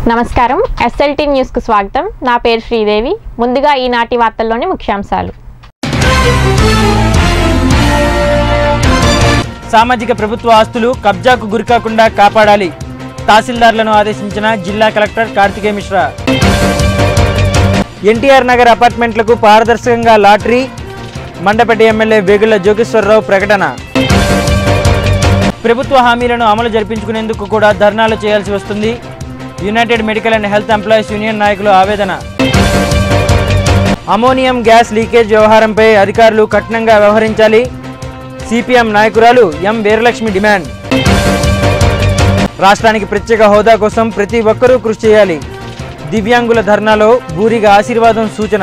నమస్కారం ఎస్ఎల్టీ న్యూస్కు స్వాగతం నా పేరు శ్రీదేవి ముందుగా ఈనాటి వార్తల్లోని ముఖ్యాంశాలు సామాజిక ప్రభుత్వ ఆస్తులు కబ్జాకు గురికాకుండా కాపాడాలి తహసీల్దార్లను ఆదేశించిన జిల్లా కలెక్టర్ కార్తికేయ మిశ్రా ఎన్టీఆర్ నగర్ అపార్ట్మెంట్లకు పారదర్శకంగా లాటరీ మండపేట ఎమ్మెల్యే వేగుళ్ల జోగేశ్వరరావు ప్రకటన ప్రభుత్వ హామీలను అమలు జరిపించుకునేందుకు కూడా ధర్నాలు చేయాల్సి వస్తుంది united medical and health employees union నాయకులు ఆవేదన అమోనియం గ్యాస్ లీకేజ్ వ్యవహారంపై అధికారులు కఠినంగా వ్యవహరించాలి సిపిఎం నాయకురాలు ఎం వీరలక్ష్మి డిమాండ్ రాష్ట్రానికి ప్రత్యేక హోదా కోసం ప్రతి ఒక్కరూ కృషి చేయాలి దివ్యాంగుల ధర్నాలో బూరిగా ఆశీర్వాదం సూచన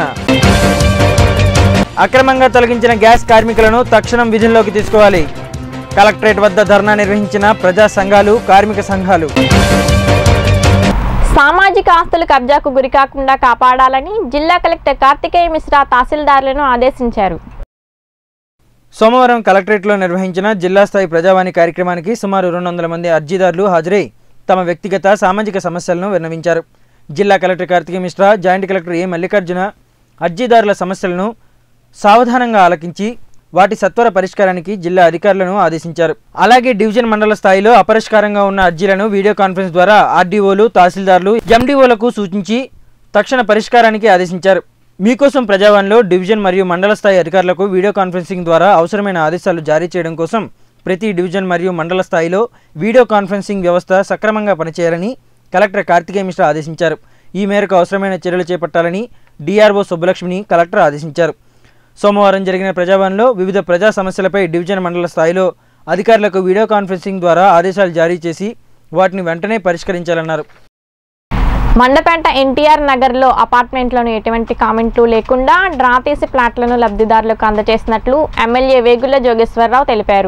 అక్రమంగా తొలగించిన గ్యాస్ కార్మికులను తక్షణం విధుల్లోకి తీసుకోవాలి కలెక్టరేట్ వద్ద ధర్నా నిర్వహించిన ప్రజా సంఘాలు కార్మిక సంఘాలు సామాజిక ఆస్తులు కబ్జాకు గురికాకుండా కాపాడాలని జిల్లా కలెక్టర్ కార్తికేయ మిశ్రా తహసీల్దార్లను ఆదేశించారు సోమవారం కలెక్టరేట్లో నిర్వహించిన జిల్లా స్థాయి ప్రజావాణి కార్యక్రమానికి సుమారు రెండు వందల మంది అర్జీదారులు హాజరై తమ వ్యక్తిగత సామాజిక సమస్యలను విన్నవించారు జిల్లా collector Karthikeya Mishra joint collector A Mallikarjuna అర్జీదారుల సమస్యలను సావధానంగా ఆలకించి వాటి సత్వర పరిష్కారానికి జిల్లా అధికారులను ఆదేశించారు అలాగే డివిజన్ మండల స్థాయిలో అపరిష్కారంగా ఉన్న అర్జీలను వీడియో కాన్ఫరెన్స్ ద్వారా ఆర్డీఓలు తహసీల్దార్లు ఎండీఓలకు సూచించి తక్షణ పరిష్కారానికి ఆదేశించారు మీకోసం ప్రజావాణిలో డివిజన్ మరియు మండల స్థాయి అధికారులకు వీడియో కాన్ఫరెన్సింగ్ ద్వారా అవసరమైన ఆదేశాలు జారీ చేయడం కోసం ప్రతి డివిజన్ మరియు మండల స్థాయిలో వీడియో కాన్ఫరెన్సింగ్ వ్యవస్థ సక్రమంగా పనిచేయాలని కలెక్టర్ కార్తికేయ మిశ్రా ఆదేశించారు ఈ మేరకు అవసరమైన చర్యలు చేపట్టాలని డిఆర్ఓ సుబ్బలక్ష్మిని కలెక్టర్ ఆదేశించారు సోమవారం జరిగిన ప్రజావాణిలో వివిధ ప్రజా సమస్యలపై డివిజన్ మండల స్థాయిలో అధికారులకు వీడియో కాన్ఫరెన్సింగ్ ద్వారా ఆదేశాలు జారీ చేసి వాటిని వెంటనే పరిష్కరించాలన్నారు మండపేట ఎన్టీఆర్ నగర్లో అపార్ట్మెంట్లను ఎటువంటి కామెంట్లు లేకుండా డ్రా తీసి ప్లాట్లను లబ్ధిదారులకు అందజేసినట్లు ఎమ్మెల్యే వేగుళ్ల జోగేశ్వరరావు తెలిపారు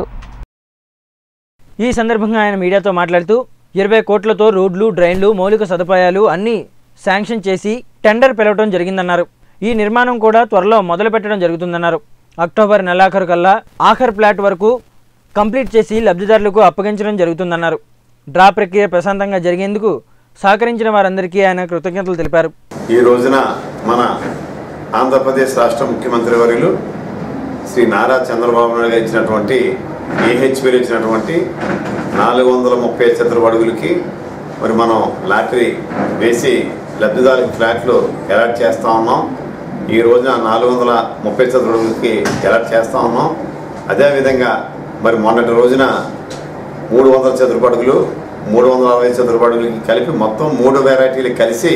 ఈ సందర్భంగా ఆయన మీడియాతో మాట్లాడుతూ ఇరవై కోట్లతో రోడ్లు డ్రైన్లు మౌలిక సదుపాయాలు అన్నీ శాంక్షన్ చేసి టెండర్ పిలవడం జరిగిందన్నారు ఈ నిర్మాణం కూడా త్వరలో మొదలు పెట్టడం జరుగుతుందన్నారు అక్టోబర్ నెలాఖరు కల్లా ఆఖర్ ప్లాట్ వరకు కంప్లీట్ చేసి లబ్ధిదారులకు అప్పగించడం జరుగుతుందన్నారు డ్రా ప్రక్రియ ప్రశాంతంగా జరిగేందుకు సహకరించిన వారందరికీ ఆయన కృతజ్ఞతలు తెలిపారు ఈ రోజున మన ఆంధ్రప్రదేశ్ రాష్ట్ర ముఖ్యమంత్రి వర్యులు శ్రీ నారా చంద్రబాబు నాయుడు గారు ఇచ్చినటువంటి ఏహెచ్పీలు ఇచ్చినటువంటి నాలుగు వందల ముప్పై చతురపు అడుగులకి మరి మనం లాటరీ వేసి లబ్ధిదారులకు ఫ్లాట్లు అలాట్ చేస్తూ ఉన్నాం ఈ రోజున నాలుగు వందల ముప్పై చతురపు అడుగులకి అలాట్ చేస్తూ ఉన్నాం అదేవిధంగా మరి మొన్నటి రోజున మూడు వందల చతురపు అడుగులు మూడు వందల అరవై చతురపు అడుగులకి కలిపి మొత్తం మూడు వెరైటీలు కలిసి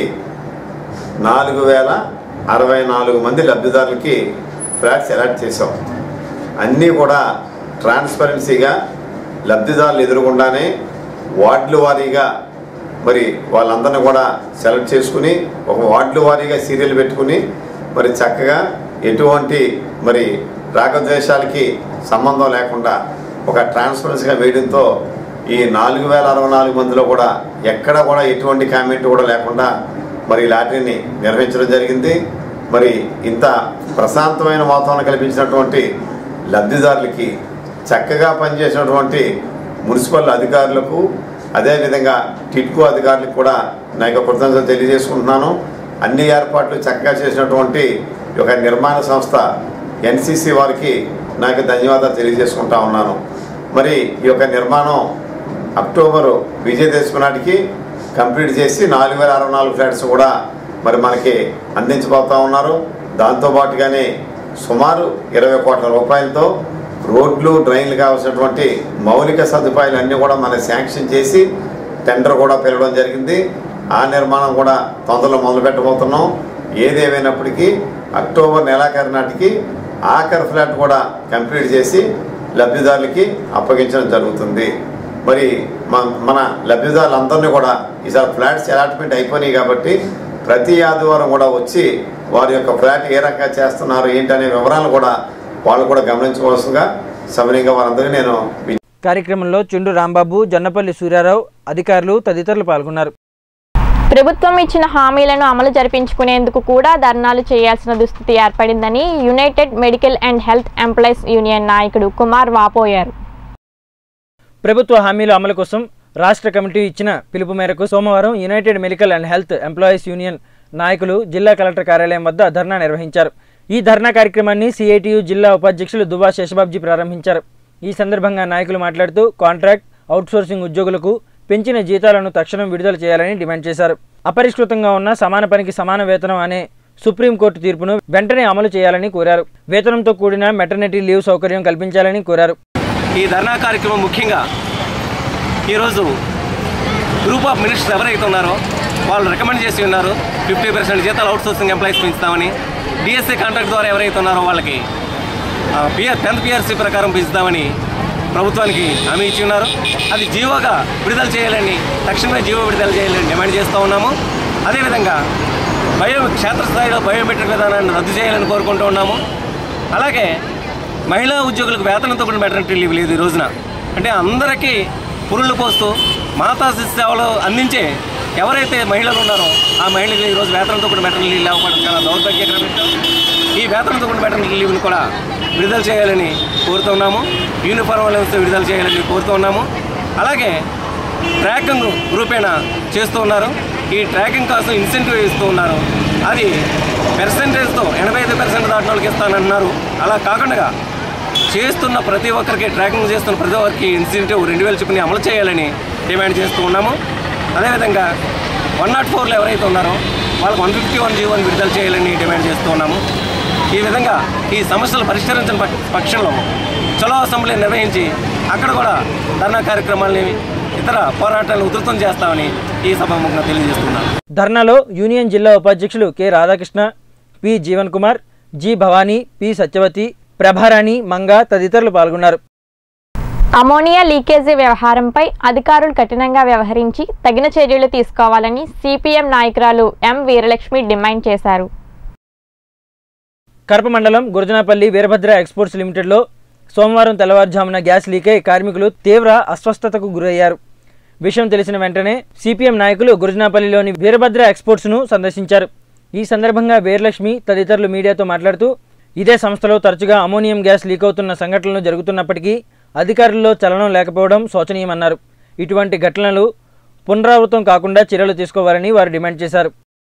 నాలుగు వేల అరవై నాలుగు మంది లబ్ధిదారులకి ఫ్లాట్స్ అలాట్ చేసాం అన్నీ కూడా ట్రాన్స్పరెన్సీగా లబ్ధిదారులు ఎదురుగుండానే వార్డుల వారీగా మరి వాళ్ళందరినీ కూడా సెలెక్ట్ చేసుకుని ఒక వార్డుల వారీగా సీరియల్ పెట్టుకుని మరి చక్కగా ఎటువంటి మరి రాగద్వేషాలకి సంబంధం లేకుండా ఒక ట్రాన్స్పరెన్సీగా వేయడంతో ఈ నాలుగు వేల అరవై నాలుగు మందిలో కూడా ఎక్కడ కూడా ఎటువంటి కామెంట్ కూడా లేకుండా మరి ఈ లాటరీని నిర్వహించడం జరిగింది మరి ఇంత ప్రశాంతమైన వాతావరణం కల్పించినటువంటి లబ్ధిదారులకి చక్కగా పనిచేసినటువంటి మున్సిపల్ అధికారులకు అదేవిధంగా టిట్కో అధికారులకు కూడా నా యొక్క కృతజ్ఞతలు తెలియజేసుకుంటున్నాను అన్ని ఏర్పాట్లు చక్కగా చేసినటువంటి ఈ యొక్క నిర్మాణ సంస్థ ఎన్సిసి వారికి నాకు ధన్యవాదాలు తెలియజేసుకుంటా ఉన్నాను మరి ఈ యొక్క నిర్మాణం అక్టోబరు విజయదశమి నాటికి కంప్లీట్ చేసి నాలుగు వేల అరవై నాలుగు ఫ్లాట్స్ కూడా మరి మనకి అందించబోతా ఉన్నారు దాంతోపాటుగానే సుమారు ఇరవై కోట్ల రూపాయలతో రోడ్లు డ్రైన్లు కావాల్సినటువంటి మౌలిక సదుపాయాలు అన్నీ కూడా మనం శాంక్షన్ చేసి టెండర్ కూడా పిలవడం జరిగింది ఆ నిర్మాణం కూడా తొందరలో మొదలు పెట్టబోతున్నాం ఏదేమైనప్పటికీ అక్టోబర్ నెలాఖరు నాటికి ఆఖరి ఫ్లాట్ కూడా కంప్లీట్ చేసి లబ్ధిదారులకి అప్పగించడం జరుగుతుంది మరి మన మన లబ్ధిదారులందరినీ కూడా ఈసారి ఫ్లాట్స్ అలాట్మెంట్ అయిపోయినాయి కాబట్టి ప్రతి ఆదివారం కూడా వచ్చి వారి యొక్క ఫ్లాట్ ఏ రకంగా చేస్తున్నారు ఏంటనే వివరాలు కూడా వాళ్ళు కూడా గమనించవలసిందిగా సమయంగా వారందరికీ నేను విజ్ఞప్తి కార్యక్రమంలో చుండు రాంబాబు జొన్నపల్లి సూర్యారావు అధికారులు తదితరులు పాల్గొన్నారు ప్రభుత్వం ఇచ్చిన హామీలను అమలు జరిపించుకునేందుకు కూడా ధర్నాలు చేయాల్సిన దుస్థితి ఏర్పడిందని united medical and health employees union నాయకుడు కుమార్ వాపోయారు ప్రభుత్వ హామీల అమలు కోసం రాష్ట్ర కమిటీ ఇచ్చిన పిలుపు మేరకు సోమవారం united medical and health employees union నాయకులు జిల్లా కలెక్టర్ కార్యాలయం వద్ద ధర్నా నిర్వహించారు ఈ ధర్నా కార్యక్రమాన్ని సిఐటియు జిల్లా ఉపాధ్యక్షులు దుబా శేషబాబ్జీ ప్రారంభించారు ఈ సందర్భంగా నాయకులు మాట్లాడుతూ కాంట్రాక్ట్ అవుట్సోర్సింగ్ ఉద్యోగులకు పెంచిన జీతాలను తక్షణం విడుదల చేయాలని డిమాండ్ చేశారు అపరిష్కృతంగా ఉన్న సమాన పనికి సమాన వేతనం అనే సుప్రీంకోర్టు తీర్పును వెంటనే అమలు చేయాలని కోరారు వేతనంతో కూడిన మెటర్నిటీ లీవ్ సౌకర్యం కల్పించాలని కోరారు ఈ ధర్నా కార్యక్రమం ముఖ్యంగా ఈరోజు గ్రూప్ ఆఫ్ మినిస్టర్స్ ఎవరైతే ఉన్నారో వాళ్ళు రికమెండ్ చేసి ఉన్నారు ఫిఫ్టీ పర్సెంట్ జీతాలు అవుట్సోర్సింగ్ ఎంప్లాయీస్ పెంచుతామని డిఎస్సీ కాంట్రాక్ట్ ద్వారా ఎవరైతే ఉన్నారో వాళ్ళకి పిఆర్ టెన్త్ పిఆర్సీ ప్రకారం పెంచుతామని ప్రభుత్వానికి హామీ ఇచ్చి ఉన్నారు అది జీవోగా విడుదల చేయాలని తక్షణమే జీవో విడుదల చేయాలని డిమాండ్ చేస్తూ ఉన్నాము అదేవిధంగా బయో క్షేత్రస్థాయిలో బయోమెట్రిక్ విధానాన్ని రద్దు చేయాలని కోరుకుంటూ ఉన్నాము అలాగే మహిళా ఉద్యోగులకు వేతనంతో కూడిన మెటర్నిటీ లీవ్ లేదు ఈ రోజున అంటే అందరికీ పురుళ్ళు పోస్తూ మాతా శిశు సేవలు అందించే ఎవరైతే మహిళలు ఉన్నారో ఆ మహిళలకు ఈరోజు వేతనంతో కూడిన మెటర్నిటీ లీవ్ లేకపోవడం చాలా దౌర్భాగ్యకరం ఈ వేతనంతో కూడిన మెటర్నిటీ లీవ్ని కూడా విడుదల చేయాలని కోరుతున్నాము యూనిఫామ్ అలవెన్స్ విడుదల చేయాలని కోరుతున్నాము అలాగే ట్రాకింగ్ రూపేణా చేస్తూ ఉన్నారు ఈ ట్రాకింగ్ కోసం ఇన్సెంటివ్ ఇస్తూ ఉన్నారు అది పెర్సెంటేజ్తో ఎనభై ఐదు పర్సెంట్ దాటిన వాళ్ళకి ఇస్తానన్నారు అలా కాకుండా చేస్తున్న ప్రతి ఒక్కరికి ట్రాకింగ్ చేస్తున్న ప్రతి ఒక్కరికి ఇన్సెంటివ్ రెండు వేల చొప్పున అమలు చేయాలని డిమాండ్ చేస్తూ ఉన్నాము అదేవిధంగా వన్ నాట్ ఫోర్లో ఎవరైతే ఉన్నారో వాళ్ళకి వన్ ఫిఫ్టీ వన్ జీవోని విడుదల చేయాలని డిమాండ్ చేస్తూ ఉన్నాము ఈ విధంగా ఈ సమస్యలు పరిష్కరించిన పక్ష- పక్షంలో చలో అసెంబ్లీ నిర్వహించి అక్కడ కూడా ధర్నా కార్యక్రమాల్ని ఇతర పోరాటాలను ఉధృతం చేస్తామని ఈ సభాముఖంగా తెలియజేస్తున్నాను ధర్నాలో యూనియన్ జిల్లా ఉపాధ్యక్షులు K Radhakrishna P Jeevan Kumar G Bhavani P Satyavathi Prabharani Manga తదితరులు పాల్గొన్నారు అమోనియా లీకేజీ వ్యవహారంపై అధికారులు కఠినంగా వ్యవహరించి తగిన చర్యలు తీసుకోవాలని సిపిఎం నాయకురాలు ఎం వీరలక్ష్మి డిమాండ్ చేశారు కరప మండలం గురజనాపల్లి వీరభద్ర ఎక్స్పోర్ట్స్ లిమిటెడ్లో సోమవారం తెల్లవారుజామున గ్యాస్ లీకై కార్మికులు తీవ్ర అస్వస్థతకు గురయ్యారు విషయం తెలిసిన వెంటనే సిపిఎం నాయకులు గురజనాపల్లిలోని వీరభద్ర ఎక్స్పోర్ట్స్ను సందర్శించారు ఈ సందర్భంగా వీరలక్ష్మి తదితరులు మీడియాతో మాట్లాడుతూ ఇదే సంస్థలో తరచుగా అమోనియం గ్యాస్ లీక్ అవుతున్న సంఘటనలు జరుగుతున్నప్పటికీ అధికారుల్లో చలనం లేకపోవడం శోచనీయమన్నారు ఇటువంటి ఘటనలు పునరావృతం కాకుండా చర్యలు తీసుకోవాలని వారు డిమాండ్ చేశారు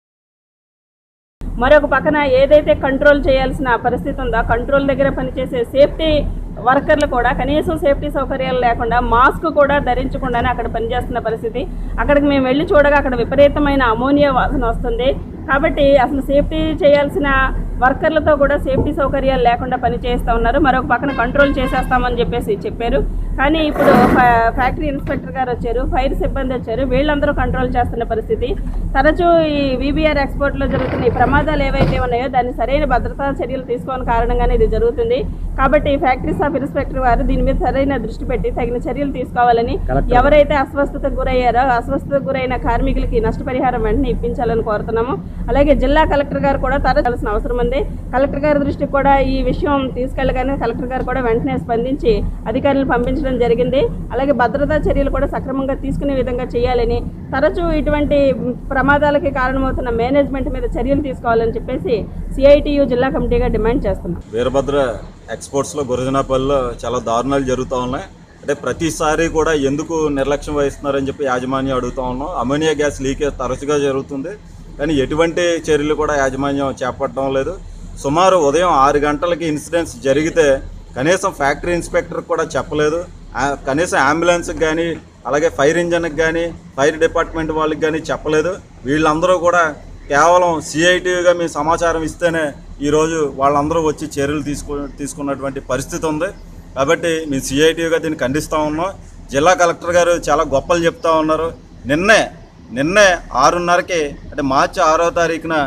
మరొక పక్కన ఏదైతే కంట్రోల్ చేయాల్సిన పరిస్థితి ఉందో ఆ కంట్రోల్ దగ్గర పనిచేసే సేఫ్టీ వర్కర్లు కూడా కనీసం సేఫ్టీ సౌకర్యాలు లేకుండా మాస్క్ కూడా ధరించకుండానే అక్కడ పనిచేస్తున్న పరిస్థితి అక్కడికి మేము వెళ్ళి చూడగా అక్కడ విపరీతమైన అమోనియా వాసన వస్తుంది కాబట్టి అసలు సేఫ్టీ చేయాల్సిన వర్కర్లతో కూడా సేఫ్టీ సౌకర్యాలు లేకుండా పని చేస్తూ ఉన్నారు మరొక పక్కన కంట్రోల్ చేసేస్తామని చెప్పేసి చెప్పారు కానీ ఇప్పుడు ఫ- ఫ్యాక్టరీ ఇన్స్పెక్టర్ గారు వచ్చారు ఫైర్ సిబ్బంది వచ్చారు వీళ్ళందరూ కంట్రోల్ చేస్తున్న పరిస్థితి తరచూ ఈ వీబీఆర్ ఎక్స్పోర్ట్లో జరుగుతున్న ఈ ప్రమాదాలు ఏవైతే ఉన్నాయో దాన్ని సరైన భద్రతా చర్యలు తీసుకోని కారణంగానే ఇది జరుగుతుంది కాబట్టి ఫ్యాక్టరీ స్టాఫ్ ఇన్స్పెక్టర్ వారు దీని మీద సరైన దృష్టి పెట్టి తగిన చర్యలు తీసుకోవాలని ఎవరైతే అస్వస్థతకు గురయ్యారో అస్వస్థతకు గురైన కార్మికులకి నష్టపరిహారం వెంటనే ఇప్పించాలని కోరుతున్నాము అలాగే జిల్లా కలెక్టర్ గారు కూడా తరచాల్సిన అవసరం ఉంది కలెక్టర్ గారి దృష్టికి కూడా ఈ విషయం తీసుకెళ్ళగానే కలెక్టర్ గారు కూడా వెంటనే స్పందించి అధికారులను పంపించడం జరిగింది అలాగే భద్రతా చర్యలు కూడా సక్రమంగా తీసుకునే విధంగా చేయాలని తరచూ ఇటువంటి ప్రమాదాలకి కారణమవుతున్న మేనేజ్మెంట్ మీద చర్యలు తీసుకోవాలని చెప్పేసి సిఐటియు జిల్లా కమిటీగా డిమాండ్ చేస్తున్నాం వీరభద్ర ఎక్స్పోర్ట్స్లో గురజనాపల్లిలో చాలా దారుణాలు జరుగుతూ ఉన్నాయి అంటే ప్రతిసారి కూడా ఎందుకు నిర్లక్ష్యం వహిస్తున్నారని చెప్పి యాజమాన్యం అడుగుతూ ఉన్నాం అమోనియా గ్యాస్ లీకేజ్ తరచుగా జరుగుతుంది కానీ ఎటువంటి చర్యలు కూడా యాజమాన్యం చేపట్టడం లేదు సుమారు ఉదయం ఆరు గంటలకి ఇన్సిడెంట్స్ జరిగితే కనీసం ఫ్యాక్టరీ ఇన్స్పెక్టర్ కూడా చెప్పలేదు ఆ- కనీసం అంబులెన్స్కి కానీ అలాగే ఫైర్ ఇంజన్కి కానీ ఫైర్ డిపార్ట్మెంట్ వాళ్ళకి కానీ చెప్పలేదు వీళ్ళందరూ కూడా కేవలం సిఐటిగా మేము సమాచారం ఇస్తేనే ఈరోజు వాళ్ళందరూ వచ్చి చర్యలు తీసుకు తీసుకున్నటువంటి పరిస్థితి ఉంది కాబట్టి మేము సిఐటిగా దీన్ని ఖండిస్తూ ఉన్నాం జిల్లా కలెక్టర్ గారు చాలా గొప్పలు చెప్తా ఉన్నారు నిన్నే నిన్నే ఆరున్నరకి అంటే మార్చి ఆరో తారీఖున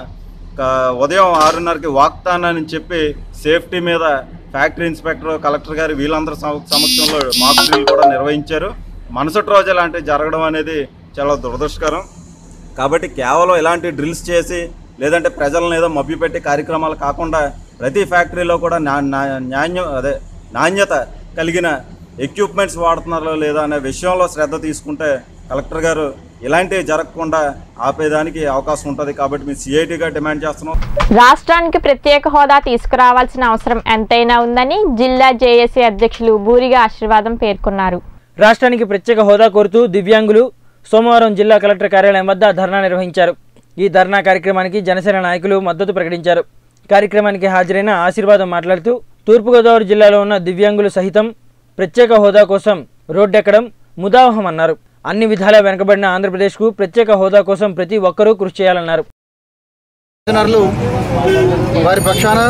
క- ఉదయం ఆరున్నరకి వాగ్దానాన్ని చెప్పి సేఫ్టీ మీద ఫ్యాక్టరీ ఇన్స్పెక్టర్ కలెక్టర్ గారు వీళ్ళందరి సమ- సమక్షంలో మాక్ డ్రిల్ కూడా నిర్వహించారు మనసటి రోజు ఇలాంటివి జరగడం అనేది చాలా దురదృష్టకరం కాబట్టి కేవలం ఇలాంటి డ్రిల్స్ చేసి లేదంటే ప్రజలను ఏదో మభ్యపెట్టే కార్యక్రమాలు కాకుండా ప్రతి ఫ్యాక్టరీలో కూడా నా- నా- నాణ్యం అదే నాణ్యత కలిగిన ఎక్విప్మెంట్స్ వాడుతున్నారో లేదా అనే విషయంలో శ్రద్ధ తీసుకుంటే కలెక్టర్ గారు ఇలాంటివి జరగకుండా ఆపేదానికి అవకాశం ఉంటుంది కాబట్టి మేము సిఐటిగా డిమాండ్ చేస్తున్నాం రాష్ట్రానికి ప్రత్యేక హోదా తీసుకురావాల్సిన అవసరం ఎంతైనా ఉందని జిల్లా జేఏసీ అధ్యక్షులు బూరిగా ఆశీర్వాదం పేర్కొన్నారు రాష్ట్రానికి ప్రత్యేక హోదా కోరుతూ దివ్యాంగులు సోమవారం జిల్లా కలెక్టర్ కార్యాలయం వద్ద ధర్నా నిర్వహించారు ఈ ధర్నా కార్యక్రమానికి జనసేన నాయకులు మద్దతు ప్రకటించారు కార్యక్రమానికి హాజరైన ఆశీర్వాదం మాట్లాడుతూ తూర్పుగోదావరి జిల్లాలో ఉన్న దివ్యాంగులు సహితం ప్రత్యేక హోదా కోసం రోడ్డెక్కడం ముదావహమన్నారు అన్ని విధాలా వెనుకబడిన ఆంధ్రప్రదేశ్కు ప్రత్యేక హోదా కోసం ప్రతి ఒక్కరూ కృషి చేయాలన్నారు పెన్షనర్లు వారి పక్షాన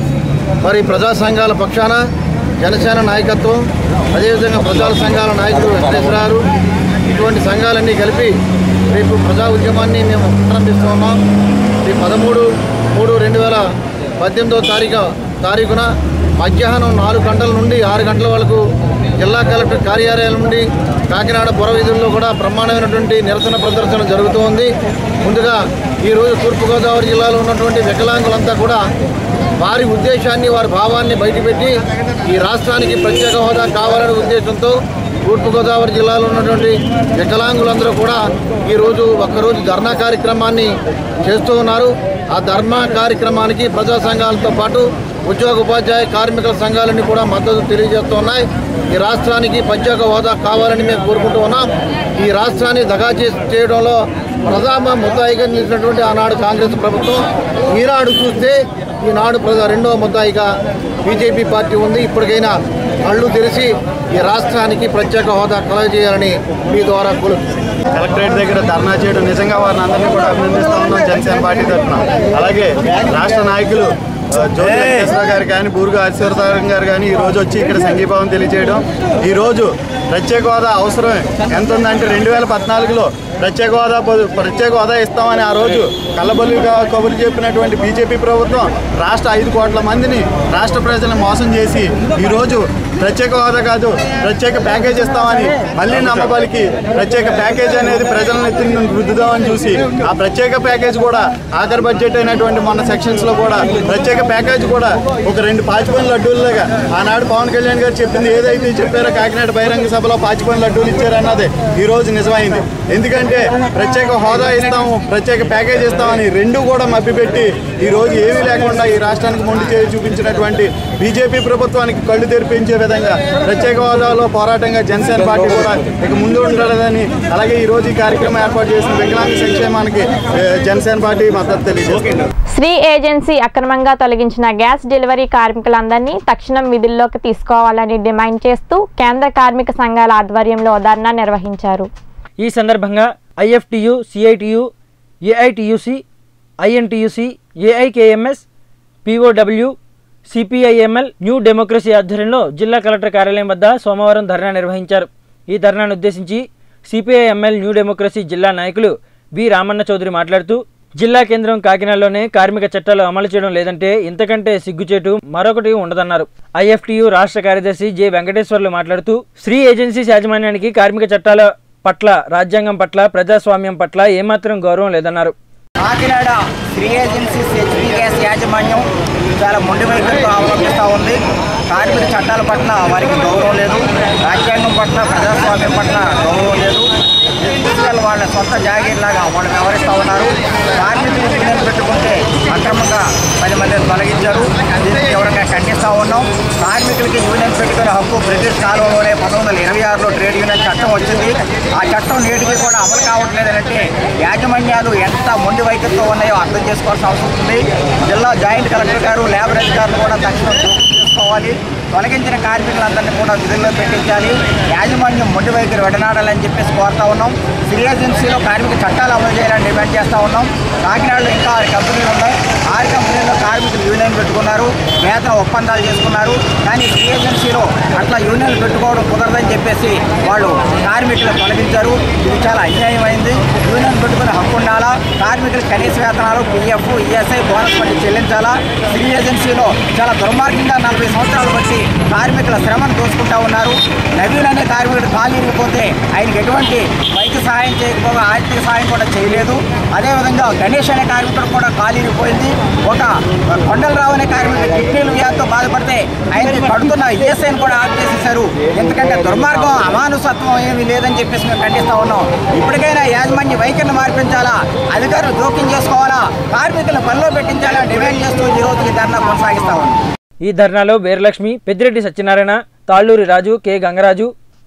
మరి ప్రజా సంఘాల పక్షాన జనసేన నాయకత్వం అదేవిధంగా ప్రజా సంఘాల నాయకుడు వెంకటేశ్వరరావు ఇటువంటి సంఘాలన్నీ కలిపి రేపు ప్రజా ఉద్యమాన్ని మేము ప్రారంభిస్తూ ఉన్నాం ఈ పదమూడు మూడు రెండు వేల పద్దెనిమిదో తారీఖు తారీఖున మధ్యాహ్నం నాలుగు గంటల నుండి ఆరు గంటల వరకు జిల్లా కలెక్టర్ కార్యాలయం నుండి కాకినాడ పుర వీధుల్లో కూడా బ్రహ్మాండమైనటువంటి నిరసన ప్రదర్శన జరుగుతూ ఉంది ముందుగా ఈరోజు తూర్పుగోదావరి జిల్లాలో ఉన్నటువంటి వికలాంగులంతా కూడా వారి ఉద్దేశాన్ని వారి భావాన్ని బయటపెట్టి ఈ రాష్ట్రానికి ప్రత్యేక హోదా కావాలనే ఉద్దేశంతో తూర్పుగోదావరి జిల్లాలో ఉన్నటువంటి వికలాంగులందరూ కూడా ఈరోజు ఒక్కరోజు ధర్నా కార్యక్రమాన్ని చేస్తూ ఉన్నారు ఆ ధర్నా కార్యక్రమానికి ప్రజా సంఘాలతో పాటు ఉద్యోగ ఉపాధ్యాయ కార్మికుల సంఘాలన్నీ కూడా మద్దతు తెలియజేస్తూ ఉన్నాయి ఈ రాష్ట్రానికి ప్రత్యేక హోదా కావాలని మేము కోరుకుంటూ ఉన్నాం ఈ రాష్ట్రాన్ని దగా చే- చేయడంలో ప్రధాన ముద్దాయిగా నిలిచినటువంటి ఆనాడు కాంగ్రెస్ ప్రభుత్వం ఈనాడు చూస్తే ఈనాడు ప్రజా రెండవ ముద్దాయిగా బీజేపీ పార్టీ ఉంది ఇప్పటికైనా కళ్ళు తెరిచి ఈ రాష్ట్రానికి ప్రత్యేక హోదా కలగజేయాలని మీ ద్వారా కోరుతున్నాను కలెక్టరేట్ దగ్గర ధర్నా చేయడం నిజంగా వారిని అందరినీ కూడా అభినందిస్తా ఉన్నాం జనసేన పార్టీ తరఫున అలాగే రాష్ట్ర నాయకులు ఆ, జ్యోతి వెంకటేశ్వర గారు కానీ బూరుగా ఆశీర్వాదం గారు కానీ ఈ రోజు వచ్చి ఇక్కడ సంఘీభావం తెలియజేయడం ఈ రోజు ప్రత్యేక హోదా అవసరం ఎంత ఉందంటే రెండు వేల పద్నాలుగులో ప్రత్యేక హోదా పొ- ప్రత్యేక హోదా ఇస్తామని ఆ రోజు కళ్ళబొల్లిగా కబుర్లు చెప్పినటువంటి బీజేపీ ప్రభుత్వం రాష్ట్ర ఐదు కోట్ల మందిని రాష్ట్ర ప్రజలను మోసం చేసి ఈరోజు ప్రత్యేక హోదా కాదు ప్రత్యేక ప్యాకేజ్ ఇస్తామని మళ్ళీ నమ్మబలికి ప్రత్యేక ప్యాకేజ్ అనేది ప్రజలను ఎత్తి రుద్దుదామని చూసి ఆ ప్రత్యేక ప్యాకేజ్ కూడా ఆఖరి బడ్జెట్ అయినటువంటి మొన్న సెక్షన్స్ లో కూడా ప్రత్యేక ప్యాకేజ్ కూడా ఒక రెండు పాచిపోయిన లడ్డూలుగా ఆనాడు పవన్ కళ్యాణ్ గారు చెప్పింది ఏదైతే చెప్పారో కాకినాడ బహిరంగ సభలో పాచిపోయిన లడ్డూలు ఇచ్చారన్నది ఈ రోజు నిజమైంది ఎందుకంటే ప్రత్యేక హోదా ఇస్తాము ప్రత్యేక ప్యాకేజ్ ఇస్తామని రెండు కూడా మభ్యపెట్టి ఈ రోజు ఏమీ లేకుండా ఈ రాష్ట్రానికి మొండి చేయి చూపించినటువంటి బీజేపీ ప్రభుత్వానికి కళ్ళు తెరిపించే విధంగా ప్రత్యేక హోదాలో పోరాటంగా జనసేన పార్టీ కూడా ఇక ముందు ఉండలేదని అలాగే ఈ రోజు ఈ కార్యక్రమం ఏర్పాటు చేసిన వికలాంగ సంక్షేమానికి ఏ, జనసేన పార్టీ మద్దతు తెలియజేస్తుంది శ్రీ ఏజెన్సీ అక్రమంగా తొలగించిన గ్యాస్ డెలివరీ కార్మికులందరినీ తక్షణం విధుల్లోకి తీసుకోవాలని డిమాండ్ చేస్తూ కేంద్ర కార్మిక సంఘాల ఆధ్వర్యంలో ధర్నా నిర్వహించారు ఈ సందర్భంగా IFTU CITU AITUC INTUC AIKMS POW CPIML new democracy ఆధ్వర్యంలో జిల్లా కలెక్టర్ కార్యాలయం వద్ద సోమవారం ధర్నా నిర్వహించారు ఈ ధర్నాను ఉద్దేశించి సిపిఐఎంఎల్ న్యూ డెమోక్రసీ జిల్లా నాయకులు వి రామన్న చౌదరి మాట్లాడుతూ జిల్లా కేంద్రం కాకినాడలోనే కార్మిక చట్టాలు అమలు చేయడం లేదంటే ఇంతకంటే సిగ్గుచేటు మరొకటి ఉండదన్నారు ఐఎఫ్టియు రాష్ట్ర కార్యదర్శి జె వెంకటేశ్వర్లు మాట్లాడుతూ శ్రీ ఏజెన్సీస్ యాజమాన్యానికి కార్మిక చట్టాల పట్ల రాజ్యాంగం పట్ల ప్రజాస్వామ్యం పట్ల ఏమాత్రం గౌరవం లేదన్నారు Kakinada Sri agencies HP gas యాజమాన్యం చాలా మొండి వైఖరితో అవలంబిస్తూ ఉంది కార్మిక చట్టాల పట్ల వారికి గౌరవం లేదు రాజ్యాంగం పట్ల ప్రజాస్వామ్యం పట్ల గౌరవం లేదు ఇండివిజువల్ వాళ్ళ సొంత జాగీర్లాగా వాళ్ళు వ్యవహరిస్తూ ఉన్నారు కార్మికులు యూనియన్ పెట్టుకుంటే అక్రమంగా పది మందిని తొలగించారు దీన్ని తీవ్రంగా ఖండిస్తూ ఉన్నాం కార్మికులకి యూనియన్ పెట్టుకునే హక్కు బ్రిటిష్ కాలంలోనే పంతొమ్మిది వందల ఇరవై ఆరులో ట్రేడ్ యూనియన్ చట్టం వచ్చింది ఆ చట్టం నేటికి కూడా అమలు కావట్లేదంటే యాజమాన్యాలు ఎంత మొండి వైఖరితో ఉన్నాయో అర్థం చేసుకోవాల్సిన అవసరం ఉంది జిల్లా జాయింట్ కలెక్టర్ గారు లేబర్ అధికారులు కూడా తక్షణం జోక్యం చేసుకోవాలి తొలగించిన కార్మికులందరినీ కూడా విధుల్లో పెట్టించాలి యాజమాన్యం మొండి వైఖరి విడనాడాలని చెప్పేసి కోరుతా ఉన్నాం శ్రీ ఏజెన్సీలో కార్మిక చట్టాలు అమలు చేయాలని డిమాండ్ చేస్తూ ఉన్నాం కాకినాడలో ఇంకా ఆరు కంపెనీలు ఉన్నాయి ఆరు కంపెనీల్లో కార్మికులు యూనియన్ పెట్టుకున్నారు వేతన ఒప్పందాలు చేసుకున్నారు కానీ శ్రీ ఏజెన్సీలో అట్లా యూనియన్ పెట్టుకోవడం కుదరదని చెప్పేసి వాళ్ళు కార్మికులు తొలగించారు ఇది చాలా అన్యాయమైంది యూనియన్ పెట్టుకునే హక్కు ఉండాలా కార్మికులు కనీస వేతనాలు పిఎఫ్ ఈఎస్ఐ బోనస్ వంటి చెల్లించాలా శ్రీ ఏజెన్సీలో చాలా దుర్మార్గంగా నలభై సంవత్సరాలు బట్టి కార్మికుల శ్రమను దోసుకుంటా ఉన్నారు నవీన్ అనే కార్మికుడు ఖాళీ ఇరిగిపోతే ఆయనకి ఎటువంటి వైద్య సహాయం చేయకపోగా ఆర్థిక సహాయం కూడా చేయలేదు అదేవిధంగా గణేష్ అనే కార్మికుడు కూడా ఖాళీ ఇరిగిపోయింది ఒక కొండలరావు అనే కార్మికుడు కిడ్నీలు వ్యాధితో బాధపడితే ఆయనకి పడుతున్న ఈఎస్ఐని కూడా ఆఫ్ చేసేశారు ఎందుకంటే దుర్మార్గం అమానుసత్వం ఏమీ లేదని చెప్పేసి మేము ఖండిస్తా ఉన్నాం ఇప్పటికైనా యాజమాన్య వైఖరిని మార్పించాలా అధికారులు జోక్యం చేసుకోవాలా కార్మికులను పనిలో పెట్టించాలా డిమాండ్ చేస్తూ ఈ రోజు ఈ ధర్నా కొనసాగిస్తా ఉన్నాం ఈ ధర్నాలో Veeralakshmi Peddireddy Satyanarayana Talluri Raju K Gangaraju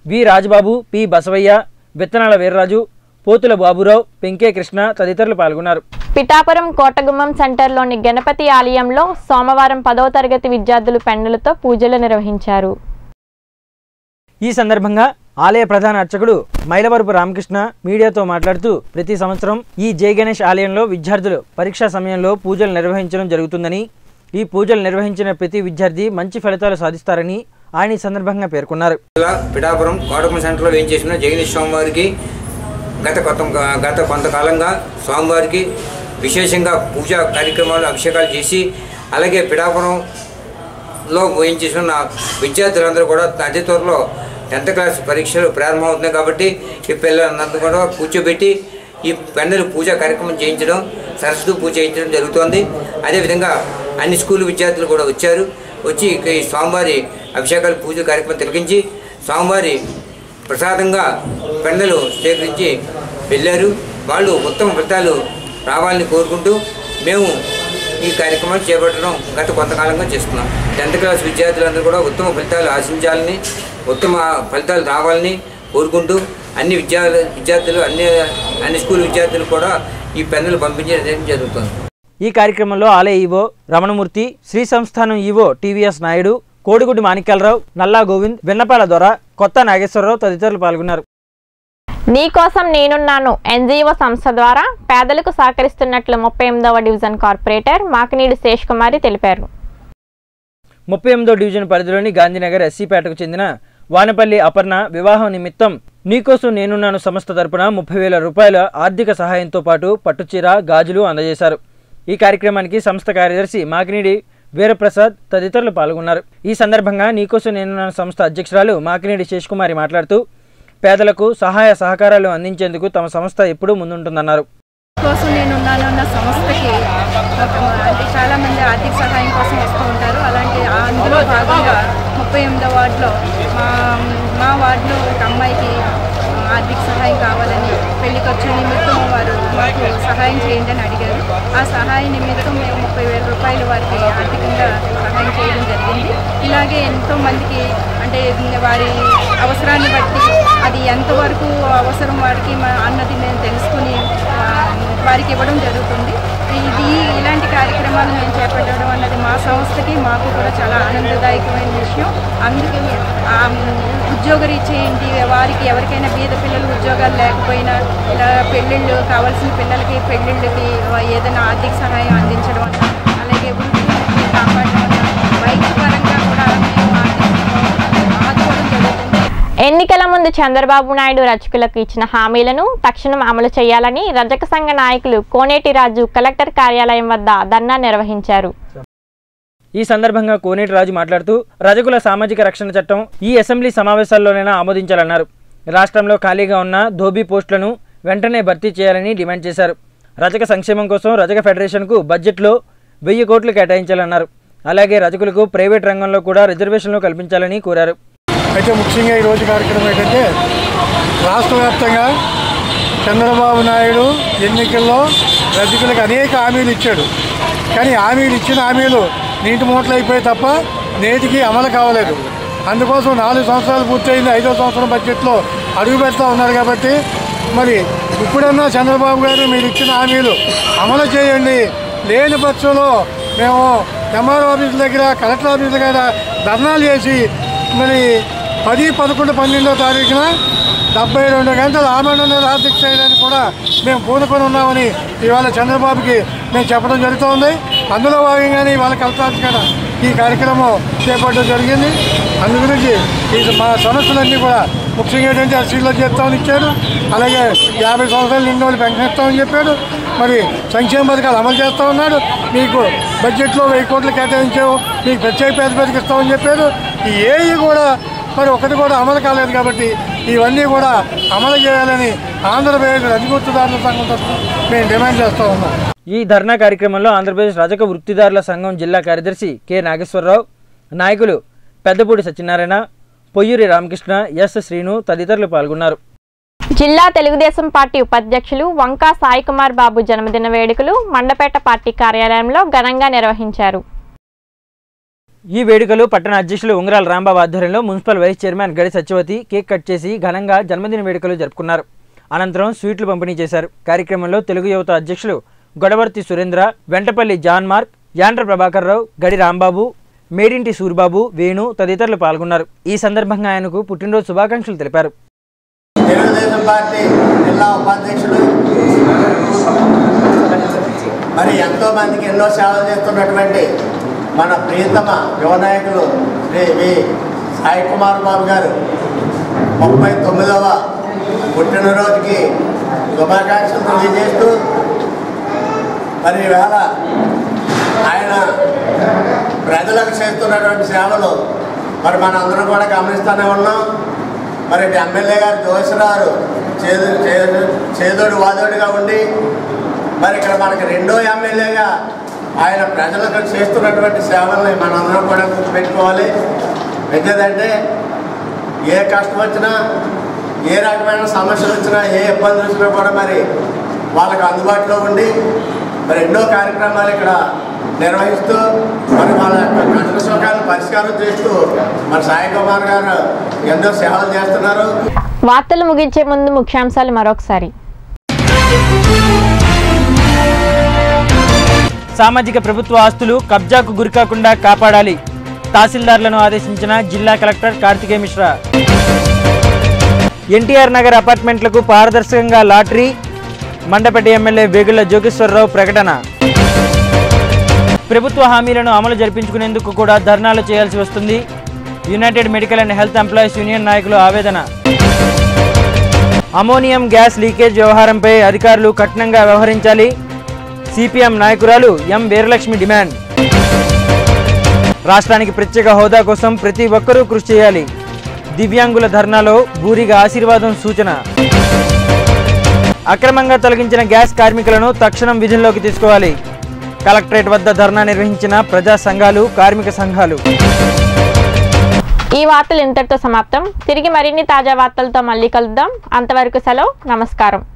V Rajababu P Basavaiah Vittanala Veerraju పోతుల బాబురావు పెంకే కృష్ణ తదితరులు పాల్గొన్నారు పిఠాపురం కోటగుమ్మం సెంటర్లోని గణపతి ఆలయంలో సోమవారం పదవ తరగతి విద్యార్థులు పెన్నులతో పూజలు నిర్వహించారు ఈ సందర్భంగా ఆలయ ప్రధాన అర్చకుడు మైలవరపు రామకృష్ణ మీడియాతో మాట్లాడుతూ ప్రతి సంవత్సరం ఈ జై గణేష్ ఆలయంలో విద్యార్థులు పరీక్షా సమయంలో పూజలు నిర్వహించడం జరుగుతుందని ఈ పూజలు నిర్వహించిన ప్రతి విద్యార్థి మంచి ఫలితాలు సాధిస్తారని ఆయన ఈ సందర్భంగా పేర్కొన్నారు జిల్లా పిఠాపురం కోటకం సెంటర్లో వేయించేసిన జగదీష్ స్వామివారికి గత కొత్త గత కొంతకాలంగా స్వామివారికి విశేషంగా పూజా కార్యక్రమాలు అభిషేకాలు చేసి అలాగే పిఠాపురంలో వేయించేసిన విద్యార్థులందరూ కూడా అతి త్వరలో టెన్త్ క్లాస్ పరీక్షలు ప్రారంభమవుతున్నాయి కాబట్టి ఈ పిల్లలందరూ కూడా కూర్చోబెట్టి ఈ పెన్నులు పూజా కార్యక్రమం చేయించడం సరస్వతి పూజ చేయించడం జరుగుతోంది అదేవిధంగా అన్ని స్కూల్ విద్యార్థులు కూడా వచ్చారు వచ్చి ఇక ఈ స్వామివారి అభిషేకాలు పూజ కార్యక్రమం తిలకించి స్వామివారి ప్రసాదంగా పెన్నులు సేకరించి వెళ్ళారు వాళ్ళు ఉత్తమ ఫలితాలు రావాలని కోరుకుంటూ మేము ఈ కార్యక్రమాలు చేపట్టడం గత కొంతకాలంగా చేస్తున్నాం టెన్త్ క్లాస్ విద్యార్థులందరూ కూడా ఉత్తమ ఫలితాలు ఆశించాలని ఉత్తమ ఫలితాలు రావాలని కోరుకుంటూ అన్ని విద్యా విద్యార్థులు అన్ని అన్ని స్కూల్ విద్యార్థులు కూడా ఈ పెన్నులు పంపించడం జరుగుతుంది ఈ కార్యక్రమంలో ఆలయ ఈవో రమణమూర్తి శ్రీ సంస్థానం ఈవో టీవీఎస్ నాయుడు కోడిగుడ్డి మాణిక్యాలరావు నల్లా గోవింద్ వెన్నపాల దొర కొత్త నాగేశ్వరరావు తదితరులు పాల్గొన్నారు నీకోసం నేనున్నాను ఎన్జిఓ సంస్థ ద్వారా పేదలకు సహకరిస్తున్నట్లు ముప్పై ఎనిమిదవ డివిజన్ కార్పొరేటర్ మాకినీడి శేష్ కుమారి తెలిపారు ముప్పై ఎనిమిదో డివిజన్ పరిధిలోని గాంధీనగర్ ఎస్సీపేటకు చెందిన వానపల్లి అపర్ణ వివాహం నిమిత్తం నీకోసం నేనున్నాను సంస్థ తరపున ముప్పై వేల రూపాయల ఆర్థిక సహాయంతో పాటు పట్టుచీర గాజులు అందజేశారు ఈ కార్యక్రమానికి సంస్థ కార్యదర్శి మాకినీడి వీరప్రసాద్ తదితరులు పాల్గొన్నారు ఈ సందర్భంగా నీకోసం నేనున్నాను సంస్థ అధ్యక్షురాలు మాకినీడి శేష్కుమారి మాట్లాడుతూ పేదలకు సహాయ సహకారాలు అందించేందుకు తమ సంస్థ ఎప్పుడూ ముందుంటుందన్నారు కోసం నేను ఉన్నాను అన్న సంస్థకి ఒక అంటే చాలా మంది ఆర్థిక సహాయం కోసం వస్తూ ఉంటారు అలాంటి అందులో భాగంగా ముప్పై ఎనిమిదో వార్డులో మా మా వార్డులో ఒక అమ్మాయికి ఆర్థిక సహాయం కావాలని పెళ్లికి వచ్చే నిమిత్తం వారు మాకు సహాయం చేయండి అని అడిగారు ఆ సహాయ నిమిత్తం మేము ముప్పై వేల రూపాయలు వారికి ఆర్థికంగా సహాయం చేయడం జరిగింది ఇలాగే ఎంతో మందికి అంటే వారి అవసరాన్ని బట్టి అది ఎంతవరకు అవసరం వారికి మా అన్నది మేము తెలుసుకుని ఆ, వారికి ఇవ్వడం జరుగుతుంది ఇది ఇలాంటి కార్యక్రమాలు మేము చేపట్టడం అన్నది మా సంస్థకి మాకు కూడా చాలా ఆనందదాయకమైన విషయం అందుకే ఆ, ఉద్యోగరీత్యా ఏంటి వారికి ఎవరికైనా బీద పిల్లలు ఉద్యోగాలు లేకపోయినా ఇలా పెళ్ళిళ్ళు కావాల్సిన పిల్లలకి పెళ్ళిళ్ళకి ఏదైనా ఆర్థిక సహాయం అందించడం అన్న అలాగే వృద్ధులని కాపాడడం అన్న వైద్య పరంగా కూడా మేము ఆర్థిక ఆదుకోవడం జరుగుతుంది ఎన్నికల ముందు చంద్రబాబు నాయుడు రచకులకు ఇచ్చిన హామీలను తక్షణం అమలు చేయాలని రజక సంఘ నాయకులు కోనేటి రాజు కలెక్టర్ కార్యాలయం వద్ద ధర్నా నిర్వహించారు ఈ సందర్భంగా కోనేటి రాజు మాట్లాడుతూ రజకుల సామాజిక రక్షణ చట్టం ఈ అసెంబ్లీ సమావేశాల్లోనైనా ఆమోదించాలన్నారు రాష్ట్రంలో ఖాళీగా ఉన్న ధోబీ పోస్టులను వెంటనే భర్తీ చేయాలని డిమాండ్ చేశారు రజక సంక్షేమం కోసం రజక ఫెడరేషన్కు బడ్జెట్లో వెయ్యి కోట్లు కేటాయించాలన్నారు అలాగే రజకులకు ప్రైవేట్ రంగంలో కూడా రిజర్వేషన్లు కల్పించాలని కోరారు అయితే ముఖ్యంగా ఈరోజు కార్యక్రమం ఏంటంటే రాష్ట్ర వ్యాప్తంగా చంద్రబాబు నాయుడు ఎన్నికల్లో రజకులకు అనేక హామీలు ఇచ్చాడు కానీ హామీలు ఇచ్చిన హామీలు నీటి మూటలు అయిపోయి తప్ప నేటికి అమలు కావలేదు అందుకోసం నాలుగు సంవత్సరాలు పూర్తయింది ఐదో సంవత్సరం బడ్జెట్లో అడుగు పెడతా ఉన్నారు కాబట్టి మరి ఇప్పుడన్నా చంద్రబాబు గారు మీరు ఇచ్చిన హామీలు అమలు చేయండి లేని పక్షంలో మేము ఎంఆర్ఓ ఆఫీస్ దగ్గర కలెక్టర్ ఆఫీస్ దగ్గర ధర్నాలు చేసి మరి పది పదకొండు పన్నెండో తారీఖున డెబ్బై రెండు గంటలు ఆమెను ఆర్థిక చేయడానికి కూడా మేము పూనుకొని ఉన్నామని ఇవాళ చంద్రబాబుకి మేము చెప్పడం జరుగుతోంది అందులో భాగంగానే ఇవాళ కలెక్టర్ ఆఫీస్ కాడ ఈ కార్యక్రమం చేపట్టడం జరిగింది అందు గురించి ఈ మా సమస్యలన్నీ కూడా ముఖ్యంగా ఏంటంటే అసీల్లో చేస్తామని ఇచ్చారు అలాగే యాభై సంవత్సరాలు నిండి వాళ్ళు పెన్షన్ ఇస్తామని చెప్పాడు మరి సంక్షేమ పథకాలు అమలు చేస్తూ ఉన్నాడు మీకు బడ్జెట్లో వెయ్యి కోట్లు కేటాయించావు మీకు ప్రత్యేక ప్రాతిపదిక ఇస్తామని చెప్పారు ఈ ఏవి కూడా మరి ఒకటి కూడా అమలు కాలేదు కాబట్టి ఇవన్నీ కూడా అమలు చేయాలని ఆంధ్రప్రదేశ్ రజగుర్తుదారుల సంఘం తరఫున మేము డిమాండ్ చేస్తూ ఉన్నాం ఈ ధర్నా కార్యక్రమంలో ఆంధ్రప్రదేశ్ రజక వృత్తిదారుల సంఘం జిల్లా కార్యదర్శి కె నాగేశ్వరరావు నాయకులు పెద్దపూడి సత్యనారాయణ పొయ్యూరి రామకృష్ణ ఎస్ శ్రీను తదితరులు పాల్గొన్నారు జిల్లా తెలుగుదేశం పార్టీ ఉపాధ్యక్షులు వంకా సాయి కుమార్ బాబు జన్మదిన వేడుకలు మండపేట పార్టీ కార్యాలయంలో ఘనంగా నిర్వహించారు ఈ వేడుకలు పట్టణ అధ్యక్షులు ఉంగరాల రాంబాబు ఆధ్వర్యంలో మున్సిపల్ వైస్ చైర్మన్ గడి సత్యవతి కేక్ కట్ చేసి ఘనంగా జన్మదిన వేడుకలు జరుపుకున్నారు అనంతరం స్వీట్లు పంపిణీ చేశారు కార్యక్రమంలో తెలుగు యువత అధ్యక్షులు గొడవర్తి సురేంద్ర వెంటపల్లి జాన్ మార్క్ యాండ్ర ప్రభాకర్ రావు గడి రాంబాబు మేడింటి సూరిబాబు వేణు తదితరులు పాల్గొన్నారు ఈ సందర్భంగా ఆయనకు పుట్టినరోజు శుభాకాంక్షలు తెలిపారు తెలుగుదేశం పార్టీ జిల్లా ఉపాధ్యక్షుడు మరి ఎంతో మందికి ఎన్నో సేవలు చేస్తున్నటువంటి మన ప్రియతమ యువ నాయకులు శ్రీ వి సాయి కుమార్ బాబు గారు ముప్పై తొమ్మిదవ పుట్టినరోజుకి శుభాకాంక్షలు తెలియజేస్తూ మరి ఈవేళ ఆయన ప్రజలకు చేస్తున్నటువంటి సేవలు మరి మనందరం కూడా గమనిస్తూనే ఉన్నాం మరి ఇటు ఎమ్మెల్యే గారు జోసిరారు చేదు చేదు చేదోడు వాదోడుగా ఉండి మరి ఇక్కడ మనకి రెండో ఎమ్మెల్యేగా ఆయన ప్రజలకు చేస్తున్నటువంటి సేవల్ని మనందరం కూడా గుర్తుపెట్టుకోవాలి ఎందుకంటే ఏ కష్టం వచ్చినా ఏ రకమైన సమస్యలు వచ్చినా ఏ ఇబ్బందులు వచ్చినా కూడా మరి వాళ్ళకి అందుబాటులో ఉండి మరి ఎన్నో కార్యక్రమాలు ఇక్కడ నిర్వహిస్తూ మరి వాళ్ళ యొక్క కష్ట సుఖాలను పరిష్కారం చేస్తూ మరి సాయి కుమార్ గారు ఎంతో సేవలు చేస్తున్నారు వార్తలు ముగించే ముందు ముఖ్యాంశాలు మరొకసారి సామాజిక ప్రభుత్వ ఆస్తులు కబ్జాకు గురికాకుండా కాపాడాలి తహసీల్దార్లను ఆదేశించిన జిల్లా కలెక్టర్ కార్తికేయ మిశ్రా ఎన్టీఆర్ నగర్ అపార్ట్మెంట్లకు పారదర్శకంగా లాటరీ మండపేట ఎమ్మెల్యే వేగుళ్ల జోగేశ్వరరావు ప్రకటన ప్రభుత్వ హామీలను అమలు జరిపించుకునేందుకు కూడా ధర్నాలు చేయాల్సి వస్తుంది united medical and health employees union నాయకులు ఆవేదన అమోనియం గ్యాస్ లీకేజ్ వ్యవహారంపై అధికారులు కఠినంగా వ్యవహరించాలి సిపిఎం నాయకురాలు ఎం వీరలక్ష్మి డిమాండ్ రాష్ట్రానికి ప్రత్యేక హోదా కోసం ప్రతి ఒక్కరూ కృషి చేయాలి దివ్యాంగుల ధర్నాలో బూరిగా ఆశీర్వాదం సూచన అక్రమంగా తొలగించిన గ్యాస్ కార్మికులను తక్షణం విధుల్లోకి తీసుకోవాలి కలెక్టరేట్ వద్ద ధర్నా నిర్వహించిన ప్రజా సంఘాలు కార్మిక సంఘాలు ఈ వార్తలు ఇంతటితో సమాప్తం తిరిగి మరిన్ని తాజా వార్తలతో మళ్ళీ కలుద్దాం అంతవరకు సెలవు నమస్కారం